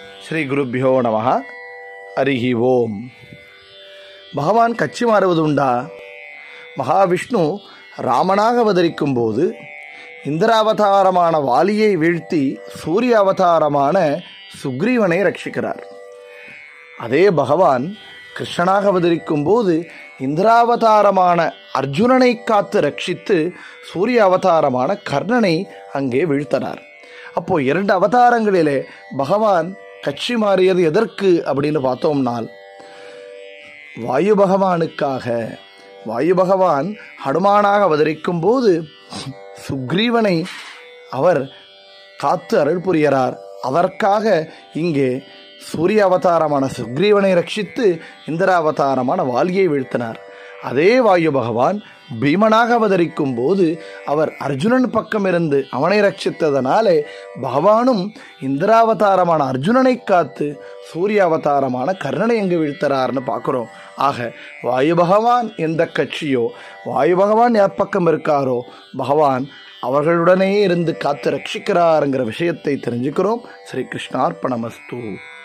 ஸ்ரீ குருப்பியோ நம ஹரிஹி ஓம் பகவான் கட்சி மாறுவது உண்டா மகாவிஷ்ணு ராமனாக அவதரிக்கும் போது இந்திராவதாரமான வாலியை வீழ்த்தி சூரிய அவதாரமான சுக்ரீவனை ரட்சிக்கிறார் அதே பகவான் கிருஷ்ணனாக அவதரிக்கும் போது இந்திராவதாரமான அர்ஜுனனை காத்து ரட்சித்து சூரிய அவதாரமான கர்ணனை அங்கே வீழ்த்தினார் அப்போ இரண்டு அவதாரங்களிலே பகவான் கட்சி மாறியது எதற்கு அப்படின்னு பார்த்தோம்னால் வாயு பகவானுக்காக வாயு பகவான் ஹனுமானாக அவதரிக்கும் போது சுக்ரீவனை அவர் காத்து அருள் புரியறார் அதற்காக இங்கே சூரிய அவதாரமான சுக்ரீவனை ரட்சித்து இந்திர அவதாரமான வாலியை வீழ்த்தினார் அதே வாயு பகவான் பீமனாக அவதரிக்கும் போது அவர் அர்ஜுனன் பக்கம் இருந்து அவனை ரட்சித்ததனாலே பகவானும் இந்திராவதாரமான அர்ஜுனனை காத்து சூரிய அவதாரமான கர்ணனை எங்கு வீழ்த்தறார்னு பார்க்குறோம் ஆக வாயு பகவான் எந்த கட்சியோ வாயு பகவான் யார் பக்கம் இருக்காரோ பகவான் அவர்களுடனே இருந்து காத்து ரட்சிக்கிறாருங்கிற விஷயத்தை தெரிஞ்சுக்கிறோம் ஸ்ரீ கிருஷ்ணார்ப்பணமஸ்து